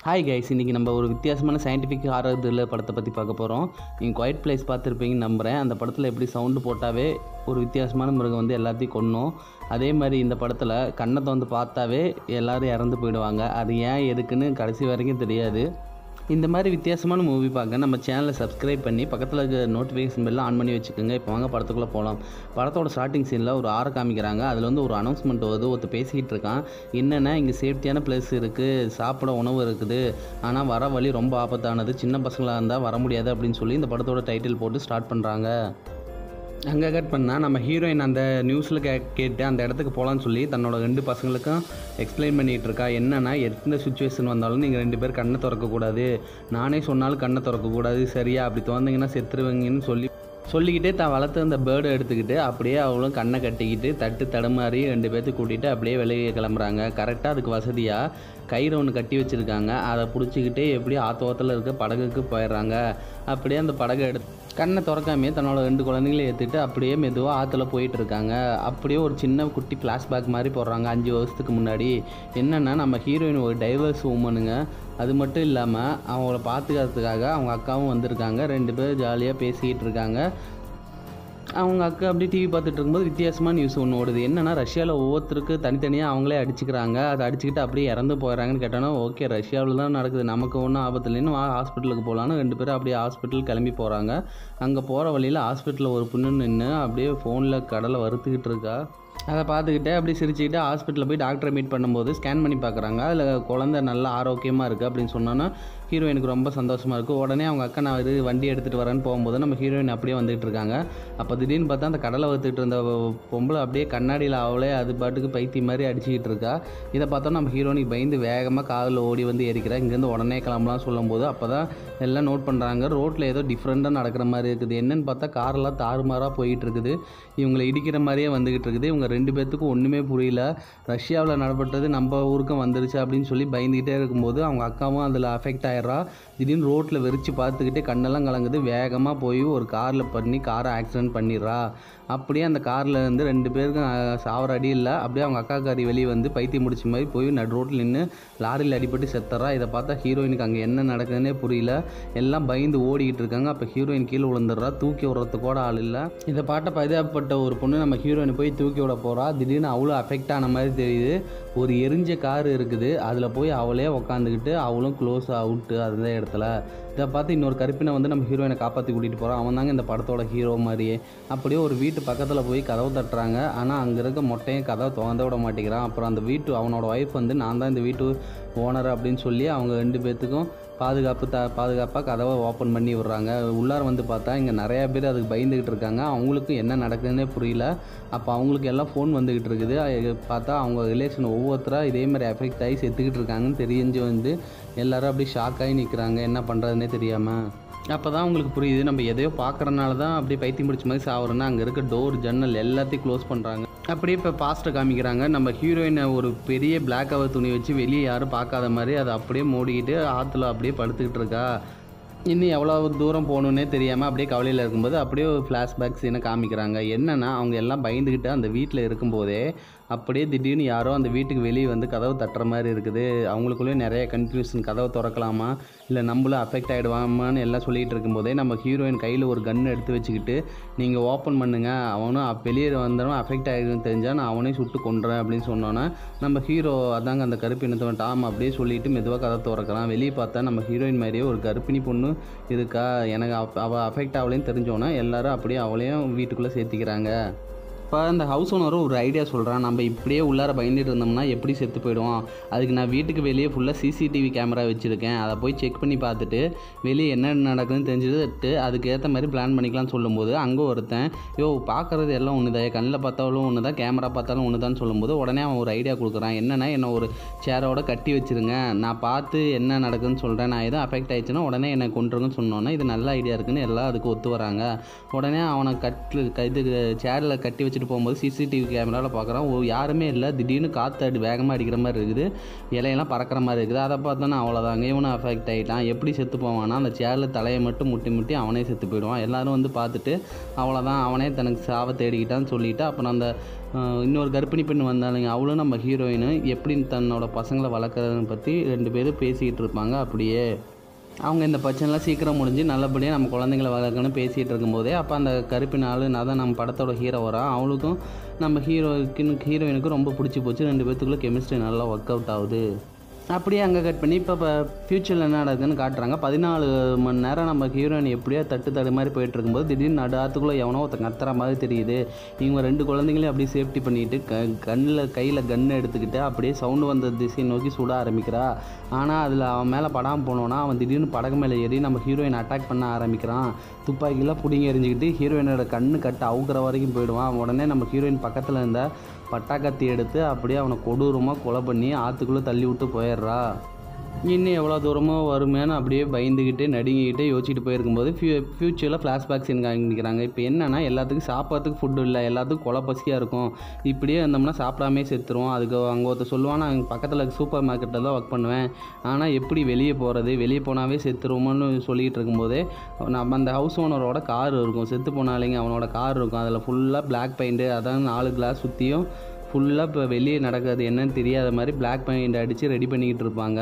hi guys இன்றைக்கி நம்ம ஒரு வித்தியாசமான சயின்டிஃபிக் ஹாரர் த்ரில்லர் படத்தை பற்றி பார்க்க போகிறோம் நீங்கள் குவைட் பிளேஸ் பார்த்துருப்பீங்கன்னு நம்புகிறேன் அந்த படத்தில் எப்படி சவுண்டு போட்டாவே ஒரு வித்தியாசமான மிருகம் வந்து எல்லாத்தையும் கொன்னும் அதே மாதிரி இந்த படத்தில் கண்ணத்தை வந்து பார்த்தாவே எல்லோரும் இறந்து போயிடுவாங்க அது ஏன் எதுக்குன்னு கடைசி வரைக்கும் தெரியாது இந்த மாதிரி வித்தியாசமான மூவி பார்க்க நம்ம சேனலை சப்ஸ்கிரைப் பண்ணி பக்கத்தில் இருக்க நோட்டிஃபிகேஷன் பெல்லாம் ஆன் பண்ணி வச்சுக்கோங்க இப்போ வாங்க படத்துக்குள்ளே போகலாம் படத்தோட ஸ்டார்டிங் சீனில் ஒரு ஆறை காமிக்கிறாங்க அதில் வந்து ஒரு அனௌன்ஸ்மெண்ட் வருது ஒருத்தர் பேசிக்கிட்டு இருக்கான் என்னென்னா இங்கே சேஃப்டியான பிளேஸ் இருக்குது சாப்பிட உணவு இருக்குது ஆனால் வர வழி ரொம்ப ஆபத்தானது சின்ன பசங்களாக இருந்தால் வர முடியாது அப்படின்னு சொல்லி இந்த படத்தோட டைட்டில் போட்டு ஸ்டார்ட் பண்ணுறாங்க அங்கே கட் பண்ணால் நம்ம ஹீரோயின் அந்த நியூஸில் கே கேட்டு அந்த இடத்துக்கு போகலான்னு சொல்லி தன்னோட ரெண்டு பசங்களுக்கும் எக்ஸ்பிளைன் பண்ணிகிட்டு இருக்கா என்னென்னா எந்த சுச்சுவேஷன் வந்தாலும் நீங்கள் ரெண்டு பேர் கண்ணை திறக்கக்கூடாது நானே சொன்னாலும் கண்ணை திறக்கக்கூடாது சரியா அப்படி திறந்தீங்கன்னா செத்துருவீங்கன்னு சொல்லி சொல்லிக்கிட்டே தான் வளர்த்து அந்த பேர்டை எடுத்துக்கிட்டு அப்படியே அவளும் கண்ணை கட்டிக்கிட்டு தட்டு தடுமாறி ரெண்டு பேர்த்து கூட்டிகிட்டு அப்படியே வெளியே கிளம்புறாங்க கரெக்டாக அதுக்கு வசதியாக கயிறு ஒன்று கட்டி வச்சுருக்காங்க அதை பிடிச்சிக்கிட்டே எப்படி ஆத்தோத்தில் இருக்க படகுக்கு போயிடுறாங்க அப்படியே அந்த படகை எடுத்து கண்ணை திறக்காமே தன்னோட ரெண்டு குழந்தைங்கள ஏற்றிட்டு அப்படியே மெதுவாக ஆற்றுல போயிட்டு இருக்காங்க அப்படியே ஒரு சின்ன குட்டி ஃப்ளாஷ்பேக் மாதிரி போடுறாங்க அஞ்சு வருஷத்துக்கு முன்னாடி என்னென்னா நம்ம ஹீரோயின் ஒரு டைவர்ஸ் உமனுங்க அது மட்டும் இல்லாமல் அவங்கள பார்த்துக்கிறதுக்காக அவங்க அக்காவும் வந்திருக்காங்க ரெண்டு பேரும் ஜாலியாக பேசிக்கிட்டு இருக்காங்க அவங்க அக்கா அப்படியே டிவி பார்த்துட்டு இருக்கும்போது வித்தியாசமான நியூஸ் ஒன்று ஓடுது என்னன்னா ரஷ்யாவில் ஒவ்வொருத்தருக்கு தனித்தனியாக அவங்களே அடிச்சுக்கிறாங்க அதை அடிச்சுக்கிட்டு அப்படியே இறந்து போயிடறாங்கன்னு கேட்டோன்னா ஓகே ரஷ்யாவில் தான் நடக்குது நமக்கு ஒன்றும் ஆபத்து இல்லைன்னு வா ஹாஸ்பிட்டலுக்கு போகலான்னு ரெண்டு பேரும் அப்படியே ஹாஸ்பிட்டல் கிளம்பி போகிறாங்க அங்கே போகிற வழியில் ஹாஸ்பிட்டலில் ஒரு பொண்ணு நின்று அப்படியே ஃபோனில் கடலை வறுத்துக்கிட்டு இருக்கா அதை பார்த்துக்கிட்டே அப்படியே சிரிச்சுக்கிட்டு ஹாஸ்பிட்டலில் போய் டாக்டரை மீட் பண்ணும்போது ஸ்கேன் பண்ணி பார்க்குறாங்க அதில் குழந்தை நல்லா ஆரோக்கியமாக இருக்குது அப்படின்னு சொன்னோன்னா ஹீரோயினுக்கு ரொம்ப சந்தோஷமாக இருக்குது உடனே அவங்க அக்கா நான் இது வண்டி எடுத்துகிட்டு வரேன்னு போகும்போது நம்ம ஹீரோயின் அப்படியே வந்துகிட்டு இருக்காங்க அப்போ திடீர்னு பார்த்தா அந்த கடலை வறுத்துக்கிட்டு இருந்த பொம்பளை அப்படியே கண்ணாடியில் அவளே அது பாட்டுக்கு பைத்தி மாதிரி அடிச்சுக்கிட்டு இருக்கா இதை பார்த்தா நம்ம ஹீரோயினுக்கு பயந்து வேகமாக காதில் ஓடி வந்து ஏறிக்கிறா இங்கேருந்து உடனே கிளம்பலாம் சொல்லும்போது அப்போ தான் எல்லாம் நோட் பண்ணுறாங்க ரோட்டில் ஏதோ டிஃப்ரெண்ட்டாக நடக்கிற மாதிரி இருக்குது என்னன்னு பார்த்தா காரெல்லாம் தாறுமாறாக போயிட்டு இருக்குது இவங்களை இடிக்கிற மாதிரியே வந்துக்கிட்டு இருக்குது இவங்க ரெண்டு பேர்த்துக்கும் ஒன்றுமே புரியல ரஷ்யாவில் நடப்பட்டது நம்ம ஊருக்கும் வந்துருச்சு அப்படின்னு சொல்லி பயந்துக்கிட்டே இருக்கும்போது அவங்க அக்காவும் அதில் அஃபெக்ட் ஆயிடுறா திடீர்னு ரோட்டில் வெறிச்சு பார்த்துக்கிட்டே கண்ணெல்லாம் கலங்குது வேகமாக போய் ஒரு காரில் பண்ணி காரை ஆக்சிடென்ட் பண்ணிடுறா அப்படியே அந்த காரில் இருந்து ரெண்டு பேருக்கும் அஹ், சாவர அடி இல்லை அப்படியே அவங்க அக்கா காரி வெளியே வந்து பைத்தியம் முடிச்ச மாதிரி போய் நடு ரோட்டில் நின்று லாரியில் அடிபட்டு செத்துறா இதை பார்த்தா ஹீரோயினுக்கு அங்கே என்ன நடக்குதுன்னே புரியல எல்லாம் பயந்து ஓடிக்கிட்டு இருக்காங்க அப்போ ஹீரோயின் கீழே விழுந்துடுறா தூக்கி விடுறதுக்கு கூட ஆள் இல்லை இதை பாட்ட பரிதாபப்பட்ட ஒரு பொண்ணு நம்ம ஹீரோயினை போய் தூக்கி விட போகிறா திடீர்னு அவ்வளோ அஃபெக்ட் ஆன மாதிரி தெரியுது ஒரு எரிஞ்ச கார் இருக்குது அதில் போய் அவளே உக்காந்துக்கிட்டு அவளும் க்ளோஸ் அவுட்டு அந்த இடத்துல இதை பார்த்து இன்னொரு கருப்பினை வந்து நம்ம ஹீரோயினை காப்பாற்றி கூட்டிகிட்டு போகிறான் அவன் தாங்க இந்த படத்தோட ஹீரோ மாதிரியே அப்படியே ஒரு வீட்டு பக்கத்தில் போய் கதவு தட்டுறாங்க ஆனால் அங்கே இருக்க மொட்டையும் கதவை திறந்த விட மாட்டேங்கிறான் அப்புறம் அந்த வீட்டு அவனோட ஒய்ஃப் வந்து நான் தான் இந்த வீட்டு ஓனர் அப்படின்னு சொல்லி அவங்க ரெண்டு பேர்த்துக்கும் பாதுகாப்பு த பாதுகாப்பாக கதவை ஓப்பன் பண்ணி விடுறாங்க உள்ளார வந்து பார்த்தா இங்கே நிறையா பேர் அதுக்கு பயந்துக்கிட்டு இருக்காங்க அவங்களுக்கும் என்ன நடக்குதுன்னே புரியல அப்போ அவங்களுக்கு எல்லாம் ஃபோன் வந்துக்கிட்டு இருக்குது அது பார்த்தா அவங்க ரிலேஷன் ஒவ்வொருத்தராக இதே மாதிரி எஃபெக்ட் ஆகி செத்துக்கிட்டு இருக்காங்கன்னு தெரிஞ்சு வந்து எல்லாரும் அப்படியே ஷாக் ஆகி நிற்கிறாங்க என்ன பண்ணுறதுனே தெரியாமல் அப்போ தான் உங்களுக்கு புரியுது நம்ம எதையோ பார்க்குறனால தான் அப்படியே பைத்தியம் பிடிச்ச மாதிரி சாவுறோன்னா அங்கே இருக்க டோர் ஜன்னல் எல்லாத்தையும் க்ளோஸ் பண்ணுறாங்க அப்படியே இப்போ பாஸ்ட்டை காமிக்கிறாங்க நம்ம ஹீரோயினை ஒரு பெரிய பிளாக் கவர் துணி வச்சு வெளியே யாரும் பார்க்காத மாதிரி அதை அப்படியே மூடிக்கிட்டு ஆற்றுல அப்படியே படுத்துக்கிட்டு இருக்கா இன்னும் எவ்வளோ தூரம் போகணுன்னே தெரியாமல் அப்படியே கவலையில் இருக்கும்போது அப்படியே ஒரு ஃப்ளாஷ்பேக் சீனை காமிக்கிறாங்க என்னென்னா அவங்க எல்லாம் பயந்துக்கிட்டு அந்த வீட்டில் இருக்கும்போதே அப்படியே திடீர்னு யாரோ அந்த வீட்டுக்கு வெளியே வந்து கதவு தட்டுற மாதிரி இருக்குது அவங்களுக்குள்ளே நிறைய கன்ஃபியூஷன் கதவை திறக்கலாமா இல்லை நம்மளும் அஃபெக்ட் ஆகிடுவாமான்னு எல்லாம் சொல்லிகிட்டு இருக்கும்போதே நம்ம ஹீரோயின் கையில் ஒரு கன் எடுத்து வச்சுக்கிட்டு நீங்கள் ஓப்பன் பண்ணுங்கள் அவனும் அப் வெளியே வந்தவன் அஃபெக்ட் ஆகிடுன்னு தெரிஞ்சால் நான் அவனையும் சுட்டு கொண்டுறேன் அப்படின்னு சொன்னோன்னே நம்ம ஹீரோ அதாங்க அந்த கருப்பினத்தவன் டாம் அப்படியே சொல்லிட்டு மெதுவாக கதை திறக்கிறான் வெளியே பார்த்தா நம்ம ஹீரோயின் மாதிரியே ஒரு கர்ப்பிணி பொண்ணு இருக்கா எனக்கு அவ- அவள் அஃபெக்ட் ஆகலைன்னு தெரிஞ்சோன்னே எல்லாரும் அப்படியே அவளையும் வீட்டுக்குள்ளே சேர்த்திக்கிறாங்க இப்போ அந்த ஹவுஸ் ஓனரும் ஒரு ஐடியா சொல்கிறான் நம்ம இப்படியே உள்ளார பயந்துட்டு இருந்தோம்னா எப்படி செத்து போயிடுவோம் அதுக்கு நான் வீட்டுக்கு வெளியே ஃபுல்லாக சிசிடிவி கேமரா வச்சுருக்கேன் அதை போய் செக் பண்ணி பார்த்துட்டு வெளியே என்ன நடக்குதுன்னு தெரிஞ்சுட்டு அதுக்கு ஏற்ற மாதிரி பிளான் பண்ணிக்கலாம்னு சொல்லும்போது அங்கே ஒருத்தன் யோ பார்க்குறது எல்லாம் ஒன்று தான் கண்ணில் பார்த்தாலும் ஒன்று தான் கேமரா பார்த்தாலும் ஒன்று தான் சொல்லும்போது உடனே அவன் ஒரு ஐடியா கொடுக்குறான் என்னென்னா என்னை ஒரு சேரோட கட்டி வச்சிருங்க நான் பார்த்து என்ன நடக்குதுன்னு சொல்கிறேன் நான் எதுவும் அஃபெக்ட் ஆயிடுச்சுன்னா உடனே என்னை கொண்டுருங்கன்னு சொன்னோன்னே இது நல்ல ஐடியா இருக்குன்னு எல்லாம் அதுக்கு ஒத்து வராங்க உடனே அவனை கட்டில் க- இது சேரில் கட்டி வச்சுட்டு தப்பிச்சுட்டு போகும்போது சிசிடிவி கேமராவில் பார்க்குறோம் ஓ யாருமே இல்லை திடீர்னு காற்று அடி வேகமாக அடிக்கிற மாதிரி இருக்குது இலையெல்லாம் பறக்கிற மாதிரி இருக்குது அதை பார்த்தோன்னா அவ்வளோதாங்க இவனும் அஃபெக்ட் ஆகிட்டான் எப்படி செத்து போவான்னா அந்த சேரில் தலையை மட்டும் முட்டி முட்டி அவனே செத்து போயிடுவான் எல்லாரும் வந்து பார்த்துட்டு அவ்வளோதான் அவனே தனக்கு சாவை தேடிக்கிட்டான்னு சொல்லிட்டு அப்புறம் அந்த அஹ், இன்னொரு கர்ப்பிணி பெண் வந்தாலுங்க அவளும் நம்ம ஹீரோயின் எப்படி தன்னோட பசங்களை வளர்க்குறதுன்னு பற்றி ரெண்டு பேரும் பேசிக்கிட்டு இருப்பாங்க அப்படியே அவங்க இந்த பிரச்சனைலாம் சீக்கிரம் முடிஞ்சு நல்லபடியாக நம்ம குழந்தைங்கள வளர்க்கணும்னு பேசிகிட்டு இருக்கும்போதே அப்போ அந்த கருப்பின் ஆள் நான் தான் நம்ம படத்தோட ஹீரோ வரான் அவளுக்கும் நம்ம ஹீரோக்கு ஹீரோயினுக்கும் ரொம்ப பிடிச்சி போச்சு ரெண்டு பேத்துக்குள்ளே கெமிஸ்ட்ரி நல்லா ஒர்க் அவுட் ஆகுது அப்படியே அங்கே கட் பண்ணி இப்போ இப்போ ஃப்யூச்சரில் என்ன நடக்குதுன்னு காட்டுறாங்க பதினாலு மணி நேரம் நம்ம ஹீரோயின் எப்படியோ தட்டு தடு மாதிரி போயிட்டு இருக்கும்போது திடீர்னு நடு ஆத்துக்குள்ளே எவனோ ஒருத்தன் கத்துற மாதிரி தெரியுது இவங்க ரெண்டு குழந்தைங்களையும் அப்படியே சேஃப்டி பண்ணிட்டு க கண்ணில் கையில் கன்று எடுத்துக்கிட்டு அப்படியே சவுண்டு வந்த திசையை நோக்கி சுட ஆரம்பிக்கிறா ஆனால் அதில் அவன் மேலே படாமல் போனோன்னா அவன் திடீர்னு படகு மேலே ஏறி நம்ம ஹீரோயின் அட்டாக் பண்ண ஆரம்பிக்கிறான் துப்பாக்கிலாம் பிடிங்கி எறிஞ்சிக்கிட்டு ஹீரோயினோட கண்ணு கட்டு அவுக்கிற வரைக்கும் போயிடுவான் உடனே நம்ம ஹீரோயின் பக்கத்தில் இருந்த பட்டாக்கத்தி எடுத்து அப்படியே அவனை கொடூரமாக கொலை பண்ணி ஆற்றுக்குள்ளே தள்ளி விட்டு போயிடுறா இன்னும் எவ்வளோ தூரமோ வருமேன்னு அப்படியே பயந்துக்கிட்டு நடுங்கிக்கிட்டு யோசிச்சுட்டு போயிருக்கும்போது ஃபியூ ஃப்யூச்சரில் ஃப்ளாஷ்பேக் சீன் காமிக்கிறாங்க இப்போ என்னன்னா எல்லாத்துக்கும் சாப்பிட்றதுக்கு ஃபுட்டு இல்லை எல்லாத்துக்கும் கொலை பசியாக இருக்கும் இப்படியே இருந்தோம்னா சாப்பிடாமே செத்துருவோம் அதுக்கு அங்கே ஒருத்தர் சொல்லுவான் நான் பக்கத்தில் சூப்பர் மார்க்கெட்டில் தான் ஒர்க் பண்ணுவேன் ஆனால் எப்படி வெளியே போகிறது வெளியே போனாவே செத்துருவோம்னு சொல்லிகிட்டு இருக்கும்போதே நம்ம அந்த ஹவுஸ் ஓனரோட கார் இருக்கும் செத்து போனாலேங்க அவனோட கார் இருக்கும் அதில் ஃபுல்லாக பிளாக் பெயிண்ட்டு அதான் நாலு கிளாஸ் சுற்றியும் ஃபுல்லாக இப்போ வெளியே நடக்கிறது என்னன்னு தெரியாத மாதிரி பிளாக் பெயிண்ட் அடித்து ரெடி பண்ணிக்கிட்டு இருப்பாங்க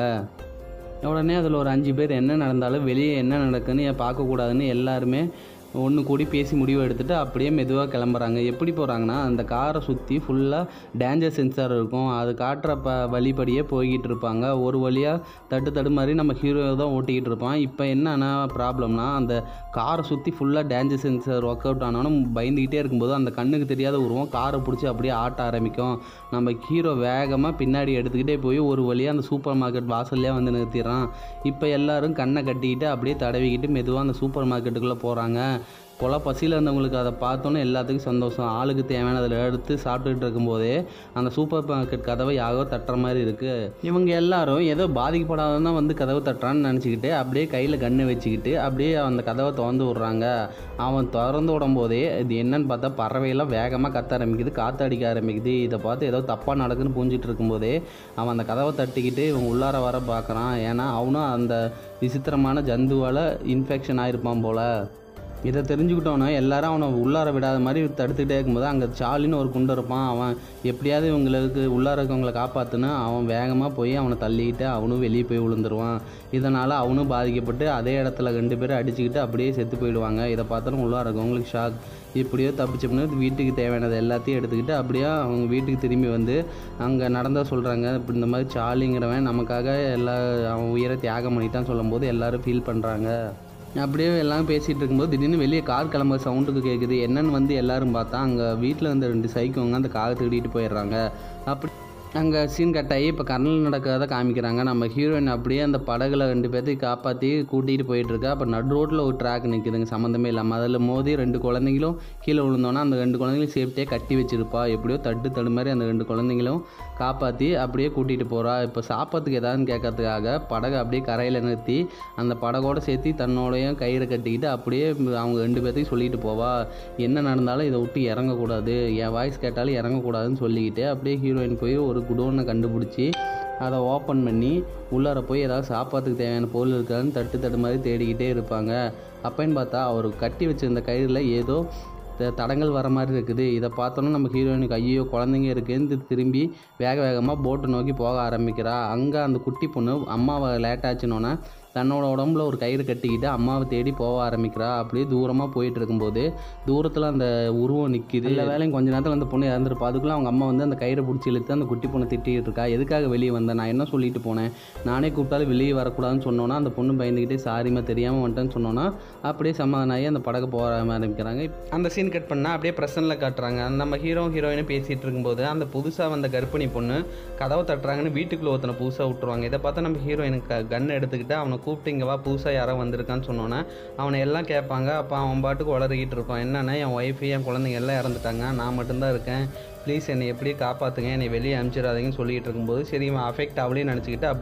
உடனே அதில் ஒரு அஞ்சு பேர் என்ன நடந்தாலும் வெளியே என்ன நடக்குன்னு ஏன் பார்க்கக்கூடாதுன்னு எல்லாருமே ஒன்று கூடி பேசி முடிவு எடுத்துட்டு அப்படியே மெதுவாக கிளம்புறாங்க எப்படி போகிறாங்கன்னா அந்த காரை சுற்றி ஃபுல்லாக டேஞ்சர் சென்சார் இருக்கும் அது காட்டுற ப வழிபடியே போய்கிட்டு இருப்பாங்க ஒரு வழியாக தட்டு தடு மாதிரி நம்ம ஹீரோ தான் ஓட்டிக்கிட்டு இருப்பான் இப்போ என்னன்னா ப்ராப்ளம்னா அந்த காரை சுற்றி ஃபுல்லாக டேஞ்சர் சென்சார் ஒர்க் அவுட் ஆனாலும் பயந்துக்கிட்டே இருக்கும்போது அந்த கண்ணுக்கு தெரியாத உருவம் காரை பிடிச்சி அப்படியே ஆட்ட ஆரம்பிக்கும் நம்ம ஹீரோ வேகமாக பின்னாடி எடுத்துக்கிட்டே போய் ஒரு வழியாக அந்த சூப்பர் மார்க்கெட் வாசல்லே வந்து நிறுத்திடுறான் இப்போ எல்லாரும் கண்ணை கட்டிக்கிட்டு அப்படியே தடவிக்கிட்டு மெதுவாக அந்த சூப்பர் மார்க்கெட்டுக்குள்ளே போகிறாங்க கொலை பசியில் இருந்தவங்களுக்கு அதை பார்த்தோன்னே எல்லாத்துக்கும் சந்தோஷம் ஆளுக்கு தேவையானதில் எடுத்து சாப்பிட்டுட்டு இருக்கும்போதே அந்த சூப்பர் மார்க்கெட் கதவை யாரோ தட்டுற மாதிரி இருக்குது இவங்க எல்லாரும் ஏதோ பாதிக்கப்படாதான் வந்து கதவை தட்டுறான்னு நினச்சிக்கிட்டு அப்படியே கையில் கன்று வச்சுக்கிட்டு அப்படியே அந்த கதவை திறந்து விட்றாங்க அவன் திறந்து விடும்போதே இது என்னன்னு பார்த்தா பறவையெல்லாம் வேகமாக கத்த ஆரம்பிக்குது காற்று அடிக்க ஆரம்பிக்குது இதை பார்த்து ஏதோ தப்பாக நடக்குன்னு புரிஞ்சிட்டு இருக்கும்போதே அவன் அந்த கதவை தட்டிக்கிட்டு இவன் உள்ளார வர பார்க்குறான் ஏன்னா அவனும் அந்த விசித்திரமான ஜந்துவால் இன்ஃபெக்ஷன் ஆகிருப்பான் போல் இதை தெரிஞ்சுக்கிட்டோன்னா எல்லாரும் அவனை உள்ளார விடாத மாதிரி தடுத்துக்கிட்டே இருக்கும்போது அங்கே சாலின்னு ஒரு குண்டு இருப்பான் அவன் எப்படியாவது இவங்களுக்கு உள்ளார இருக்கவங்களை காப்பாற்றுன்னு அவன் வேகமாக போய் அவனை தள்ளிக்கிட்டு அவனும் வெளியே போய் விழுந்துருவான் இதனால் அவனும் பாதிக்கப்பட்டு அதே இடத்துல ரெண்டு பேரும் அடிச்சுக்கிட்டு அப்படியே செத்து போயிடுவாங்க இதை பார்த்தோன்னா உள்ளார இருக்கவங்களுக்கு ஷாக் இப்படியோ தப்பிச்சோம்னா வீட்டுக்கு தேவையானது எல்லாத்தையும் எடுத்துக்கிட்டு அப்படியே அவங்க வீட்டுக்கு திரும்பி வந்து அங்கே நடந்தா சொல்கிறாங்க இப்படி இந்த மாதிரி சாலிங்கிறவன் நமக்காக எல்லா அவன் உயிரை தியாகம் பண்ணிட்டான்னு சொல்லும்போது எல்லாரும் ஃபீல் பண்ணுறாங்க அப்படியே எல்லாம் பேசிகிட்டு இருக்கும்போது திடீர்னு வெளியே கார் கிளம்புற சவுண்டுக்கு கேட்குது என்னன்னு வந்து எல்லாரும் பார்த்தா அங்கே வீட்டில் வந்து ரெண்டு சைக்கோங்க அந்த காரை திருடிட்டு போயிடுறாங்க அப்படி அங்கே சீன் கட் ஆகி இப்போ கர்னல் நடக்கிறத காமிக்கிறாங்க நம்ம ஹீரோயின் அப்படியே அந்த படகுல ரெண்டு பேர்த்தையும் காப்பாற்றி கூட்டிகிட்டு போயிட்டுருக்கா அப்போ நடு ரோட்டில் ஒரு ட்ராக் நிற்குதுங்க சம்மந்தமே இல்லாமல் அதில் மோதி ரெண்டு குழந்தைங்களும் கீழே விழுந்தோன்னா அந்த ரெண்டு குழந்தைங்களும் சேஃப்டியாக கட்டி வச்சிருப்பா எப்படியோ தட்டு தடு மாதிரி அந்த ரெண்டு குழந்தைங்களும் காப்பாற்றி அப்படியே கூட்டிகிட்டு போகிறா இப்போ சாப்பாட்டுக்கு ஏதாதுன்னு கேட்கறதுக்காக படகை அப்படியே கரையில் நிறுத்தி அந்த படகோடு சேர்த்து தன்னோடையும் கயிறை கட்டிக்கிட்டு அப்படியே அவங்க ரெண்டு பேர்த்தையும் சொல்லிட்டு போவா என்ன நடந்தாலும் இதை விட்டு இறங்கக்கூடாது என் வாய்ஸ் கேட்டாலும் இறங்கக்கூடாதுன்னு சொல்லிக்கிட்டு அப்படியே ஹீரோயின் போய் ஒரு குடோனை கண்டுபிடிச்சி அதை ஓப்பன் பண்ணி உள்ளார போய் ஏதாவது சாப்பாட்டுக்கு தேவையான பொருள் இருக்கான்னு தட்டு தட்டு மாதிரி தேடிக்கிட்டே இருப்பாங்க அப்போன்னு பார்த்தா அவர் கட்டி வச்சிருந்த கயிறில் ஏதோ த- தடங்கள் வர மாதிரி இருக்குது இதை பார்த்தோன்னா நம்ம ஹீரோயினுக்கு ஐயோ குழந்தைங்க இருக்குன்னு திரும்பி வேக வேகமாக போட்டை நோக்கி போக ஆரம்பிக்கிறா அங்கே அந்த குட்டி பொண்ணு அம்மாவை லேட் ஆச்சுனோன்னே தன்னோட உடம்புல ஒரு கயிறு கட்டிக்கிட்டு அம்மாவை தேடி போக ஆரம்பிக்கிறா அப்படியே தூரமாக போயிட்டு இருக்கும்போது தூரத்தில் அந்த உருவம் நிற்கிது இல்லை வேலையும் கொஞ்ச நேரத்தில் அந்த பொண்ணு இறந்துருப்பா அதுக்குள்ளே அவங்க அம்மா வந்து அந்த கயிறை பிடிச்சி இழுத்து அந்த குட்டி பொண்ணை திட்டிகிட்டு இருக்கா எதுக்காக வெளியே வந்தேன் நான் என்ன சொல்லிட்டு போனேன் நானே கூப்பிட்டாலும் வெளியே வரக்கூடாதுன்னு சொன்னோன்னா அந்த பொண்ணு பயந்துக்கிட்டே சாரிமா தெரியாமல் வந்துட்டேன்னு சொன்னோன்னா அப்படியே சமாதானம் ஆகி அந்த படகு போக ஆரம்பிக்கிறாங்க அந்த சீன் கட் பண்ணால் அப்படியே ப்ரெசனில் காட்டுறாங்க அந்த நம்ம ஹீரோ ஹீரோயினும் பேசிகிட்டு இருக்கும்போது அந்த புதுசாக வந்த கர்ப்பிணி பொண்ணு கதவை தட்டுறாங்கன்னு வீட்டுக்குள்ளே ஒருத்தனை புதுசாக விட்டுருவாங்க இதை பார்த்தா நம்ம ஹீரோயினுக்கு கன் எடுத்துக்கிட்டு அவனை கூப்பிட்டு இங்கே வா புதுசாக யாரோ வந்திருக்கான்னு சொன்னோன்னே அவனை எல்லாம் கேட்பாங்க அப்போ அவன் பாட்டுக்கு உளறிக்கிட்டு இருப்பான் என்னன்னா என் ஒய்ஃபு என் குழந்தைங்க எல்லாம் இறந்துட்டாங்க நான் மட்டும்தான் இருக்கேன் ப்ளீஸ் என்னை எப்படி காப்பாற்றுங்க என்னை வெளியே அனுப்பிச்சிடாதீங்கன்னு சொல்லிட்டு இருக்கும்போது சரி இவன் அஃபெக்ட் ஆகலையும் நினச்சிக்கிட்டு அப்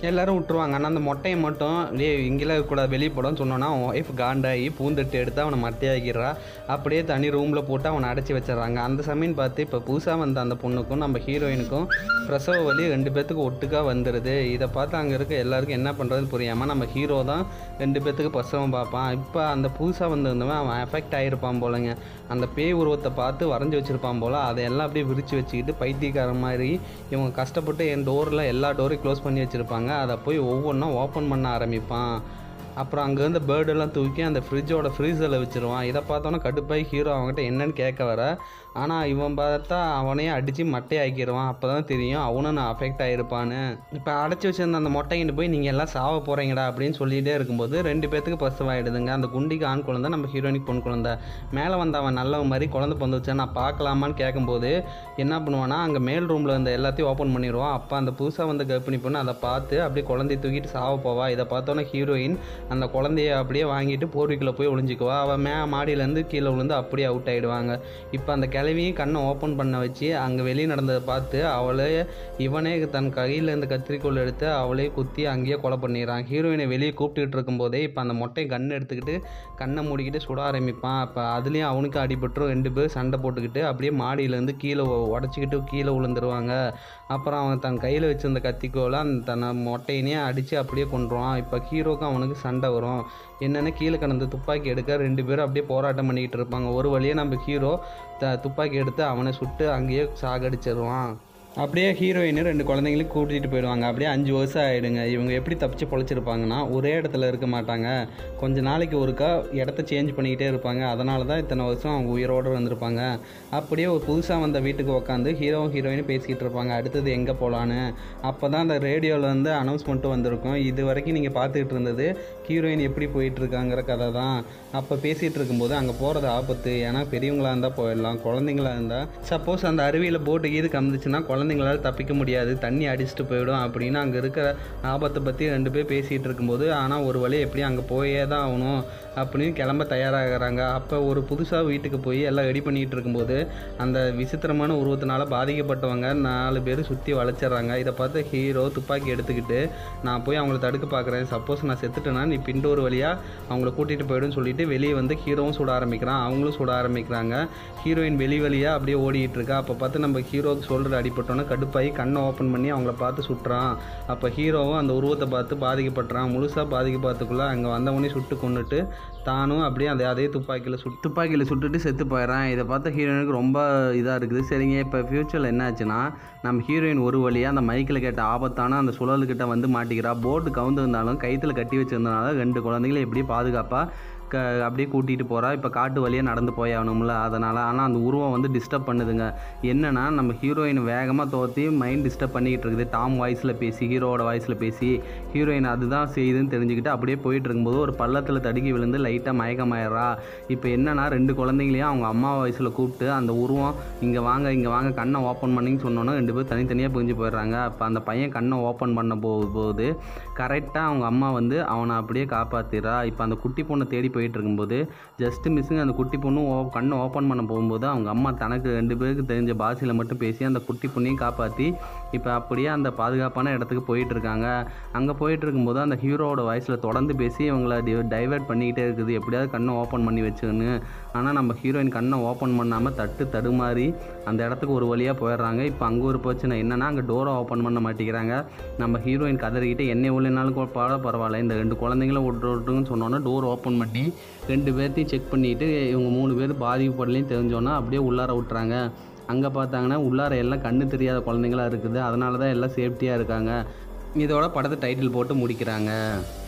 எல்லாரும் விட்டுருவாங்க ஆனால் அந்த மொட்டையை மட்டும் டே இங்கெல்லாம் இருக்கக்கூடாது வெளியே போடன்னு சொன்னோன்னா அவன் ஒய்ஃப் காண்டாகி பூந்தட்டு எடுத்து அவனை மட்டையாக்கிறா அப்படியே தனி ரூமில் போட்டு அவனை அடைச்சி வச்சிடறாங்க அந்த சமயம் பார்த்து இப்போ புதுசாக வந்த அந்த பொண்ணுக்கும் நம்ம ஹீரோயினுக்கும் பிரசவ வலி ரெண்டு பேர்த்துக்கு ஒட்டுக்கா வந்துடுது இதை பார்த்து அங்கே இருக்க எல்லாருக்கும் என்ன பண்ணுறதுன்னு புரியாமல் நம்ம ஹீரோ தான் ரெண்டு பேர்த்துக்கு பிரசவம் பார்ப்பான் இப்போ அந்த புதுசாக வந்திருந்தவன் அவன் எஃபெக்ட் ஆகிருப்பான் போலங்க அந்த பேய் உருவத்தை பார்த்து வரைஞ்சி வச்சுருப்பான் போல் அதையெல்லாம் அப்படியே விரித்து வச்சுக்கிட்டு பைத்தியக்காரன் மாதிரி இவங்க கஷ்டப்பட்டு என் டோரில் எல்லா டோரையும் க்ளோஸ் பண்ணி வச்சுருப்பாங்க அதை போய் ஒவ்வொன்றா ஓப்பன் பண்ண ஆரம்பிப்பான் அப்புறம் அங்கேருந்து பேர்டெல்லாம் தூக்கி அந்த ஃப்ரிட்ஜோட ஃப்ரீசரில் வச்சுருவான் இதை பார்த்தோன்னா கடுப்பாய் ஹீரோ அவங்ககிட்ட என்னன்னு கேட்க வர ஆனால் இவன் பார்த்தா அவனையே அடித்து மட்டையை ஆக்கிடுவான் அப்போ தான் தெரியும் அவனும் நான் அஃபெக்ட் ஆகிருப்பான்னு இப்போ அடைச்சி வச்சிருந்த அந்த மொட்டைங்கிட்டு போய் நீங்கள் எல்லாம் சாவ போகிறீங்கடா அப்படின்னு சொல்லிகிட்டே இருக்கும்போது ரெண்டு பேர்த்துக்கு பசுவாயிடுதுங்க அந்த குண்டிக்கு ஆண் குழந்தை நம்ம ஹீரோயினுக்கு பொன் குழந்தை மேலே வந்த அவன் நல்லவன் மாதிரி குழந்தை பிறந்து வச்சா நான் பார்க்கலாமான்னு கேட்கும்போது என்ன பண்ணுவான்னா அங்கே மேல் ரூமில் இருந்த எல்லாத்தையும் ஓப்பன் பண்ணிடுவான் அப்போ அந்த புதுசாக வந்த கர்ப்பிணி பொண்ணு அதை பார்த்து அப்படியே குழந்தைய தூக்கிட்டு சாவ போவா இதை பார்த்தோன்னே ஹீரோயின் அந்த குழந்தைய அப்படியே வாங்கிட்டு போர்விக்குள்ளே போய் ஒளிஞ்சிக்குவா அவள் மே மாடியிலேருந்து கீழே விழுந்து அப்படியே அவுட் ஆகிடுவாங்க இப்போ அந்த கிழவியும் கண்ணை ஓப்பன் பண்ண வச்சு அங்கே வெளியே நடந்ததை பார்த்து அவளே இவனே தன் கையில் இருந்த கத்திரிக்கோல் எடுத்து அவளே குத்தி அங்கேயே கொலை பண்ணிடுறான் ஹீரோயினை வெளியே கூப்பிட்டுட்டு இருக்கும்போதே இப்போ அந்த மொட்டை கன் எடுத்துக்கிட்டு கண்ணை மூடிக்கிட்டு சுட ஆரம்பிப்பான் அப்போ அதுலேயும் அவனுக்கு அடிபட்டுரும் ரெண்டு பேர் சண்டை போட்டுக்கிட்டு அப்படியே மாடியிலேருந்து கீழே உடச்சிக்கிட்டு கீழே விழுந்துருவாங்க அப்புறம் அவன் தன் கையில் வச்சிருந்த கத்திக்கோலை அந்த தன்னை மொட்டையினே அடித்து அப்படியே கொண்டுருவான் இப்போ ஹீரோக்கும் அவனுக்கு சண்டை வரும் என்னென்னா கீழே கிடந்த துப்பாக்கி எடுக்க ரெண்டு பேரும் அப்படியே போராட்டம் பண்ணிக்கிட்டு இருப்பாங்க ஒரு வழியாக நம்ம ஹீரோ த துப்பாக்கி எடுத்து அவனை சுட்டு அங்கேயே சாகடிச்சிருவான் அப்படியே ஹீரோயின் ரெண்டு குழந்தைங்களையும் கூட்டிகிட்டு போயிடுவாங்க அப்படியே அஞ்சு வருஷம் ஆகிடுங்க இவங்க எப்படி தப்பிச்சு பொழைச்சிருப்பாங்கன்னா ஒரே இடத்துல இருக்க மாட்டாங்க கொஞ்ச நாளைக்கு ஒருக்கா இடத்த சேஞ்ச் பண்ணிக்கிட்டே இருப்பாங்க அதனால தான் இத்தனை வருஷம் அவங்க உயிரோடு வந்திருப்பாங்க அப்படியே ஒரு புதுசாக வந்த வீட்டுக்கு உட்காந்து ஹீரோ ஹீரோயின் பேசிக்கிட்டு இருப்பாங்க அடுத்தது எங்கே போகலான்னு அப்போ தான் அந்த ரேடியோவில் வந்து அனௌன்ஸ்மெண்ட்டும் வந்திருக்கும் இது வரைக்கும் நீங்கள் பார்த்துக்கிட்டு இருந்தது ஹீரோயின் எப்படி போயிட்டு இருக்காங்கிற கதை தான் அப்போ பேசிகிட்டு இருக்கும்போது அங்கே போகிறது ஆபத்து ஏன்னா பெரியவங்களா இருந்தால் போயிடலாம் குழந்தைங்களா இருந்தால் சப்போஸ் அந்த அருவியில் போட்டு கீது கம்ந்துச்சுன்னா குழந்தைங்களால் தப்பிக்க முடியாது தண்ணி அடிச்சுட்டு போயிடும் அப்படின்னு அங்கே இருக்கிற ஆபத்தை பற்றி ரெண்டு பேர் பேசிகிட்டு இருக்கும்போது ஆனால் ஒரு வழி எப்படி அங்கே போயே தான் ஆகணும் அப்படின்னு கிளம்ப தயாராகிறாங்க அப்போ ஒரு புதுசாக வீட்டுக்கு போய் எல்லாம் ரெடி பண்ணிகிட்டு இருக்கும்போது அந்த விசித்திரமான உருவத்தினால பாதிக்கப்பட்டவங்க நாலு பேர் சுற்றி வளைச்சிட்றாங்க இதை பார்த்து ஹீரோ துப்பாக்கி எடுத்துக்கிட்டு நான் போய் அவங்கள தடுக்க பார்க்குறேன் சப்போஸ் நான் செத்துட்டேன்னா நீ பிண்டோர் வழியாக அவங்கள கூட்டிகிட்டு போயிடுன்னு சொல்லிட்டு வெளியே வந்து ஹீரோவும் சுட ஆரம்பிக்கிறான் அவங்களும் சுட ஆரம்பிக்கிறாங்க ஹீரோயின் வெளி வழியாக அப்படியே ஓடிட்டு இருக்கா அப்போ பார்த்து நம்ம ஹீரோவுக்கு ஷோல்டர் அடிபட்டோன்னே கடுப்பாகி கண்ணை ஓப்பன் பண்ணி அவங்கள பார்த்து சுட்டுறான் அப்போ ஹீரோவும் அந்த உருவத்தை பார்த்து பாதிக்கப்பட்டுறான் முழுசாக பாதிக்கப்பட்டதுக்குள்ளே அங்கே வந்தவனே சுட்டு கொண்டுட்டு தானும் அப்படியே அந்த அதே துப்பாக்கியில் சுட்டு துப்பாக்கியில் சுட்டுட்டு செத்து போயிடறான் இதை பார்த்த ஹீரோயினுக்கு ரொம்ப இதாக இருக்குது சரிங்க இப்போ ஃப்யூச்சரில் என்ன ஆச்சுன்னா நம்ம ஹீரோயின் ஒரு வழியாக அந்த மைக்கில் கேட்ட ஆபத்தான அந்த சுழல்கிட்ட வந்து மாட்டிக்கிறா போட்டு கவுந்து இருந்தாலும் கைத்தில் கட்டி வச்சிருந்தனால ரெண்டு குழந்தைங்களை எப்படி பாதுகாப்பாக க அப்படியே கூட்டிகிட்டு போகிறா இப்போ காட்டு வழியாக நடந்து போயாகணும்ல அதனால் ஆனால் அந்த உருவம் வந்து டிஸ்டர்ப் பண்ணுதுங்க என்னென்னா நம்ம ஹீரோயின் வேகமாக தோற்றி மைண்ட் டிஸ்டர்ப் பண்ணிக்கிட்டு இருக்குது டாம் வாய்ஸில் பேசி ஹீரோவோட வாய்ஸில் பேசி ஹீரோயின் அதுதான் செய்யுதுன்னு தெரிஞ்சுக்கிட்டு அப்படியே போயிட்டு இருக்கும்போது ஒரு பள்ளத்தில் தடுக்கி விழுந்து லைட்டாக மயக்கமாயிடுறா இப்போ என்னன்னா ரெண்டு குழந்தைங்களையும் அவங்க அம்மா வயசில் கூப்பிட்டு அந்த உருவம் இங்கே வாங்க இங்கே வாங்க கண்ணை ஓப்பன் பண்ணின்னு சொன்னோன்னா ரெண்டு பேரும் தனித்தனியாக பிரிஞ்சு போயிடுறாங்க அப்போ அந்த பையன் கண்ணை ஓப்பன் பண்ண போ போகுது கரெக்டாக அவங்க அம்மா வந்து அவனை அப்படியே காப்பாற்றிடுறா இப்போ அந்த குட்டி பொண்ணை தேடி போயிட்டு இருக்கும்போது ஜஸ்ட் மிஸ்ஸுங்க அந்த குட்டி பொண்ணு ஓ கண்ணை ஓப்பன் பண்ண போகும்போது அவங்க அம்மா தனக்கு ரெண்டு பேருக்கு தெரிஞ்ச பாஷையில் மட்டும் பேசி அந்த குட்டி பொண்ணையும் காப்பாற்றி இப்போ அப்படியே அந்த பாதுகாப்பான இடத்துக்கு போயிட்டு இருக்காங்க அங்கே போயிட்டு இருக்கும்போது அந்த ஹீரோவோட வாய்ஸில் தொடர்ந்து பேசி இவங்கள டைவர்ட் பண்ணிக்கிட்டே இருக்குது எப்படியாவது கண்ணை ஓப்பன் பண்ணி வச்சுன்னு ஆனால் நம்ம ஹீரோயின் கண்ணை ஓப்பன் பண்ணாமல் தட்டு தடுமாறி அந்த இடத்துக்கு ஒரு வழியாக போயிடுறாங்க இப்போ அங்கே ஒரு பிரச்சனை என்னன்னா அங்கே டோரை ஓப்பன் பண்ண மாட்டேங்கிறாங்க நம்ம ஹீரோயின் கதறிக்கிட்டு என்னை உள்ளனாலும் பாட பரவாயில்ல இந்த ரெண்டு குழந்தைங்கள விட்டு விட்டுருன்னு சொன்னோன்னே டோர் ஓப்பன் பண்ணி ரெண்டு பேர்த்தையும் செக் பண்ணிவிட்டு இவங்க மூணு பேர் பாதிக்கப்படலையும் தெரிஞ்சோன்னா அப்படியே உள்ளார விட்டுறாங்க அங்கே பார்த்தாங்கன்னா உள்ளார எல்லாம் கண்ணு தெரியாத குழந்தைங்களா இருக்குது அதனால தான் எல்லாம் சேஃப்டியாக இருக்காங்க இதோட படத்தை டைட்டில் போட்டு முடிக்கிறாங்க